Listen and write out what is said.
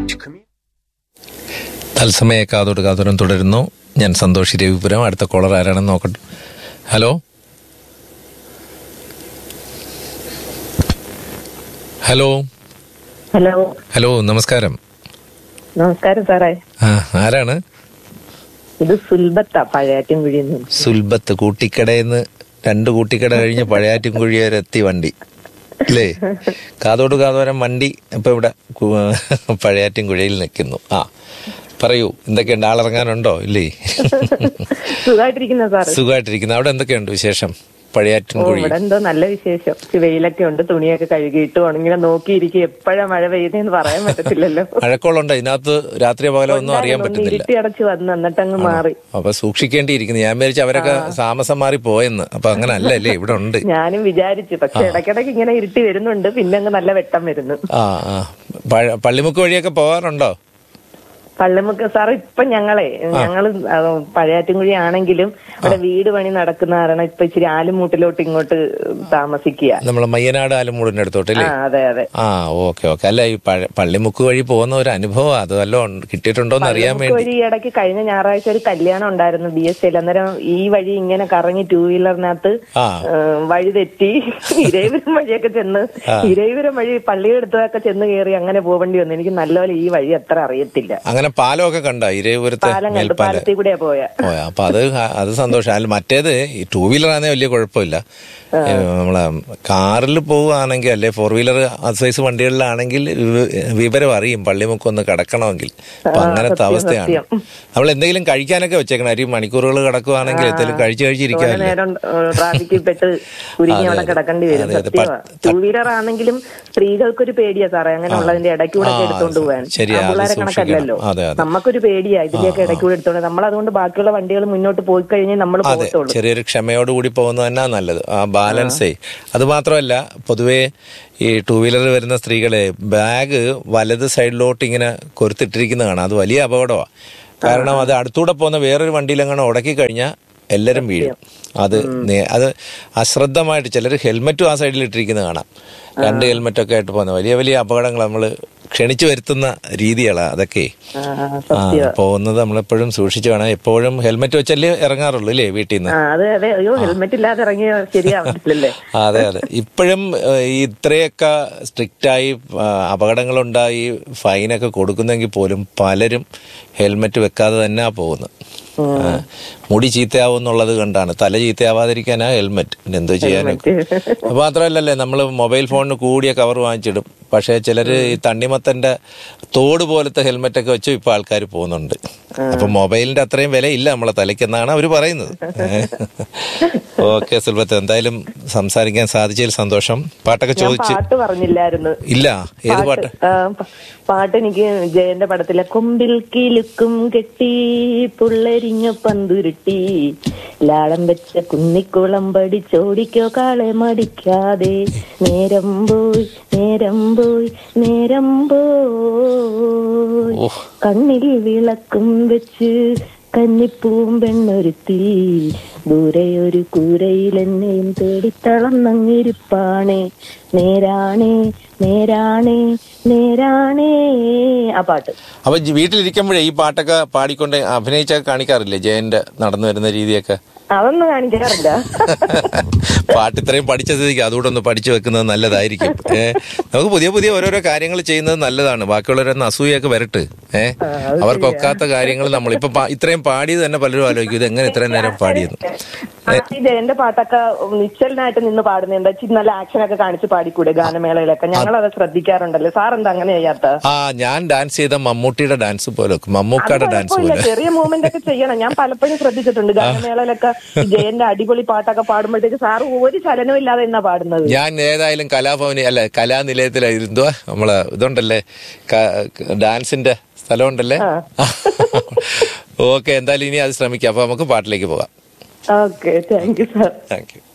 തത്സമയ കാതോട് കാതോരം തുടരുന്നു ഞാൻ സന്തോഷ് രവിപുരം അടുത്ത കോളർ ആരാണെന്ന് നോക്കട്ടെ ഹലോ ഹലോ ഹലോ ഹലോ നമസ്കാരം നമസ്കാരം സാറേ ആ ആരാണ് ഇത് സുൽബത്താ പഴയാറ്റും കുഴിയിൽ സുൽബത്ത് കൂട്ടിക്കടയെന്ന് രണ്ട് കൂട്ടിക്കട കഴിഞ്ഞ് പഴയാറ്റിൻകുഴി വരെ എത്തി വണ്ടി അല്ലേ കാതോട് കാതോരം വണ്ടി ഇപ്പൊ ഇവിടെ കു- പഴയാറ്റിൻകുഴിയിൽ നിൽക്കുന്നു ആ പറയൂ എന്തൊക്കെയുണ്ട് ആളിറങ്ങാനുണ്ടോ ഇല്ലേ സുഖമായിട്ടിരിക്കുന്ന സാറ് സുഖമായിട്ടിരിക്കുന്നു അവിടെ എന്തൊക്കെയുണ്ട് വിശേഷം ഓ പഴയാറ്റിൻകുഴി ഇവിടെ എന്തോ നല്ല വിശേഷം ഇച്ചിരി വെയിലൊക്കെ ഉണ്ട് തുണിയൊക്കെ കഴുകിയിട്ട് ഉണങ്ങിനെ നോക്കിയിരിക്കും എപ്പോഴാ മഴ പെയ്യുന്നതെന്ന് പറയാൻ പറ്റത്തില്ലല്ലോ മഴക്കോളുണ്ട് ഇതിനകത്ത് രാത്രിയോ പകലോ ഒന്നും അറിയാൻ ഒന്ന് പറ്റുന്നില്ല ഇരുട്ടി അടച്ചു വന്ന് എന്നിട്ടങ്ങ് മാറി അപ്പൊ സൂക്ഷിക്കേണ്ടിയിരിക്കുന്നു ഞാൻ വിചാരിച്ചു അവരൊക്കെ താമസം മാറി പോയെന്ന് അപ്പൊ അങ്ങനെ അല്ല അല്ലേ ഇവിടെ ഉണ്ട് ഞാനും വിചാരിച്ചു പക്ഷെ ഇടയ്ക്കിടയ്ക്ക് ഇങ്ങനെ ഇരുട്ടി വരുന്നുണ്ട് പിന്നെ അങ്ങ് നല്ല വെട്ടം വരുന്നു ആ ആ പഴ- പള്ളിമുക്ക് വഴിയൊക്കെ പോകാറുണ്ടോ പള്ളിമുക്ക് സാർ ഇപ്പൊ ഞങ്ങളെ ഞങ്ങള് അത് പഴയാറ്റുംകുഴി ആണെങ്കിലും അവിടെ വീട് പണി നടക്കുന്ന കാരണം ഇപ്പൊ ഇച്ചിരി ആലുമൂട്ടിലോട്ട് ഇങ്ങോട്ട് താമസിക്കുക നമ്മളെ മയ്യനാട് ആലുമൂടിന്റെ അടുത്തോട്ടല്ലേ ആ അതെ അതെ ആ ഓക്കെ ഓക്കെ അല്ല ഈ പഴ- പള്ളിമുക്ക് വഴി പോകുന്ന ഒരു അനുഭവം അത് വല്ലതും കിട്ടിയിട്ടുണ്ടോന്ന് അറിയാൻ നമുക്ക് വേണ്ടി വഴി ഇടയ്ക്ക് കഴിഞ്ഞ ഞായറാഴ്ച ഒരു കല്യാണം ഉണ്ടായിരുന്നു ബി എസ് സിയിൽ അന്നേരം ഈ വഴി ഇങ്ങനെ കറങ്ങി ടൂ വീലറിനകത്ത് ആ ഏഹ്, വഴി തെറ്റി ഇരവിപുരം വഴിയൊക്കെ ചെന്ന് ഇരവിപുരം വഴി പള്ളിയുടെ അടുത്തൊക്കെ ചെന്ന് കയറി അങ്ങനെ പോവേണ്ടി വന്നു എനിക്ക് നല്ലപോലെ ഈ വഴി അത്ര അറിയത്തില്ല അങ്ങനെ പാലമൊക്കെ കണ്ട ഇരേപുരത്തെ പാലം കണ്ടു മേൽപ്പാല പാലത്തിൽ കൂടെയാ പോയ ഓ അപ്പൊ അത് ഹ- അത് സന്തോഷം അല്ല മറ്റേത് ഈ ടൂ വീലർ ആണെങ്കിൽ വലിയ കുഴപ്പമില്ല ഏ, നമ്മളെ കാറിൽ പോവുകയാണെങ്കിൽ അല്ലെ ഫോർ വീലർ അത് സൈസ് വണ്ടികളിലാണെങ്കിൽ വി- വിവരം അറിയും പള്ളിമുക്ക് ഒന്ന് കിടക്കണമെങ്കിൽ അപ്പൊ അങ്ങനത്തെ സത്യം, അവസ്ഥയാണ് സത്യം. നമ്മൾ എന്തെങ്കിലും കഴിക്കാനൊക്കെ വെച്ചേക്കണം അരി മണിക്കൂറുകൾ കിടക്കുവാണെങ്കിൽ എന്തെങ്കിലും കഴിച്ചു കുറെ കഴിച്ചിരിക്കാമല്ലേ നേരം ട്രാഫിക്കിൽ പെട്ട് കുരുങ്ങി അതെ, അവിടെ അതെ. കിടക്കേണ്ടി വരും അതെ, അതെ. സത്യമാ ടൂ വീലർ ആണെങ്കിലും സ്ത്രീകൾക്കൊരു പേടിയാ സാറേ അങ്ങനെ ഉള്ളതിന്റെ ഇടയ്ക്കൂടെ ആ, എടുത്തോണ്ട് പോവാൻ ശരിയാ, അത് പിള്ളേരെ സൂക്ഷിക്കണം. കണക്കല്ലല്ലോ അതെ, അതെ. നമുക്കൊരു പേടിയാ ഇതിലേക്ക് ഇടയ്ക്കൂടെ എടുത്തോണ്ട് നമ്മൾ അതുകൊണ്ട് ബാക്കിയുള്ള വണ്ടികൾ മുന്നോട്ട് പോയി കഴിഞ്ഞാൽ നമ്മൾ അതെ പോകത്തുള്ളൂ ചെറിയൊരു ക്ഷമയോടുകൂടി പോകുന്നത് തന്നെ നല്ലത് ആ ബാലൻസേ അത് മാത്രമല്ല പൊതുവേ ഈ ടൂ വീലർ വരുന്ന സ്ത്രീകളെ ബാഗ് വലത് സൈഡിലോട്ട് ഇങ്ങനെ കൊരുത്തിട്ടിരിക്കുന്നത് കാണാം അത് വലിയ അപകടമാണ് കാരണം അത് അടുത്തൂടെ പോകുന്ന വേറൊരു വണ്ടിയിലെങ്ങനെ ഉടക്കി കഴിഞ്ഞാൽ എല്ലാവരും വീഴും അത് നേ- അത് അശ്രദ്ധമായിട്ട് ചിലർ ഹെൽമെറ്റും ആ സൈഡിൽ ഇട്ടിരിക്കുന്നത് കാണാം രണ്ട് ഹെൽമെറ്റൊക്കെ ആയിട്ട് പോകുന്ന വലിയ വലിയ അപകടങ്ങൾ നമ്മൾ ക്ഷണിച്ചു വരുത്തുന്ന രീതികളാണ് അതൊക്കെ ആ, ആ സത്യമാ പോകുന്നത് നമ്മളെപ്പോഴും സൂക്ഷിച്ചു വേണം എപ്പോഴും ഹെൽമെറ്റ് വെച്ചല്ലേ ഇറങ്ങാറുള്ളൂ അല്ലേ വീട്ടിൽ നിന്ന് ആ, അതെ അതെ അയ്യോ ഹെൽമെറ്റ് ഇല്ലാതെ ഇറങ്ങിയ ശരിയാവത്തില്ലല്ലേ അതെ അതെ ഇപ്പോഴും ഏഹ്, ഈ ഇത്രയൊക്കെ സ്ട്രിക്റ്റായി അപകടങ്ങളുണ്ടായി ഫൈനൊക്കെ കൊടുക്കുന്നെങ്കിൽ പോലും പലരും ഹെൽമെറ്റ് വെക്കാതെ തന്നെയാ പോകുന്നത് ആ, മുടി ചീത്തയാവും എന്നുള്ളത് കണ്ടാണ് തല ചീത്തയാവാതിരിക്കാനാ ഹെൽമെറ്റ് പിന്നെ എന്തോ ചെയ്യാനൊക്കെ അത് മാത്രമല്ലല്ലേ നമ്മൾ മൊബൈൽ ഫോണിന് കൂടിയ കവർ വാങ്ങിച്ചിടും പക്ഷേ ചിലര് ഈ തണ്ണിമത്തന്റെ തോട് പോലത്തെ ഹെൽമെറ്റ് ഒക്കെ വെച്ച് ഇപ്പൊ ആൾക്കാർ പോകുന്നുണ്ട് അപ്പൊ മൊബൈലിന്റെ അത്രയും വില ഇല്ല നമ്മളെ തലയ്ക്കെന്നാണ് അവർ പറയുന്നത് ഓക്കെ സുൽഭത്ത് എന്തായാലും സംസാരിക്കാൻ സാധിച്ചതിൽ സന്തോഷം പാട്ടൊക്കെ ഞാൻ ചോദിച്ച് പാട്ട് പറഞ്ഞില്ലായിരുന്നു ഇല്ല ഏത് പാട്ട് ആ, പ- പാട്ട് എനിക്ക് ജയന്റെ പടത്തിലെ കൊമ്പിൽ കിലുക്കും കെട്ടി പുള്ളരിഞ്ഞ പന്തുരുട്ടി ലാളം വെച്ച കുന്നിക്കുളം പഠിച്ചോടിക്കോ കാളെ മടിക്കാതെ നേരം പോയി നേരം പോയി നേരം പോയി ഓ. കണ്ണിൽ വിളക്കും വെച്ച് കന്നിപ്പൂവും പെണ്ണൊരുത്തി ദൂരെ ഒരു കൂരയിൽ എന്നെയും തേടിത്തളന്നങ്ങിരിപ്പാണേ നേരാണേ നേരാണേ നേരാണേ ആ പാട്ട് അപ്പൊ ജി- വീട്ടിലിരിക്കുമ്പോഴേ ഈ പാട്ടൊക്കെ പാടിക്കൊണ്ട് അഭിനയിച്ചൊക്കെ കാണിക്കാറില്ലേ ജയന്റെ നടന്നു വരുന്ന രീതിയൊക്കെ അതൊന്നും കാണിക്കാറില്ല പാട്ട് ഇത്രയും പഠിച്ച സ്ഥിതിക്ക് അതുകൂടെ ഒന്ന് പഠിച്ചു വെക്കുന്നത് നല്ലതായിരിക്കും ഏ നമുക്ക് പുതിയ പുതിയ ഓരോരോ കാര്യങ്ങൾ ചെയ്യുന്നത് നല്ലതാണ് ബാക്കിയുള്ളവരൊന്ന് അസൂയൊക്കെ വരട്ട് ഏ അവർക്കൊക്കാത്ത കാര്യങ്ങൾ നമ്മൾ ഇപ്പൊ പാ- ഇത്രയും പാടിയത് തന്നെ പലരും ആലോചിക്കും ഇത് എങ്ങനെ ഇത്രയും നേരം പാടിയെന്ന് ആ, ഈ ജയന്റെ പാട്ടൊക്കെ നിശ്ചലനായിട്ട് നിന്ന് പാടുന്നുണ്ട് ഇച്ചിരി നല്ല ആക്ഷൻ ഒക്കെ കാണിച്ച് പാടിക്കൂടെ ഗാനമേളയിലൊക്കെ ഞങ്ങൾ അത് ശ്രദ്ധിക്കാറുണ്ടല്ലോ സാർ എന്താ അങ്ങനെ ചെയ്യാത്ത ആ ഞാൻ ഡാൻസ് ചെയ്ത മമ്മൂട്ടിയുടെ ഡാൻസ് പോലെ വെക്കും. മമ്മൂക്കയുടെ ഡാൻസ് കുഴപ്പമില്ല പോലെ ചെറിയ മൂവ്മെന്റ് ഒക്കെ ചെയ്യണം ഞാൻ പലപ്പോഴും ശ്രദ്ധിച്ചിട്ടുണ്ട് ഗാനമേളയിലൊക്കെ ഈ ജയന്റെ അടിപൊളി പാട്ടൊക്കെ പാടുമ്പോഴത്തേക്ക് സാറ് ഒരു ചലനവും ഇല്ലാതെ എന്നാ പാടുന്നത് ഞാൻ ഏതായാലും കലാഭവന് അല്ല കലാനിലയത്തിലായിരുന്നു നമ്മളെ ഇതുണ്ടല്ലേ ക- ഡാൻസിന്റെ സ്ഥലമുണ്ടല്ലേ ഓക്കെ എന്തായാലും ഇനി അത് ശ്രമിക്കാം അപ്പൊ നമുക്ക് പാട്ടിലേക്ക് പോകാം okay thank you sir thank U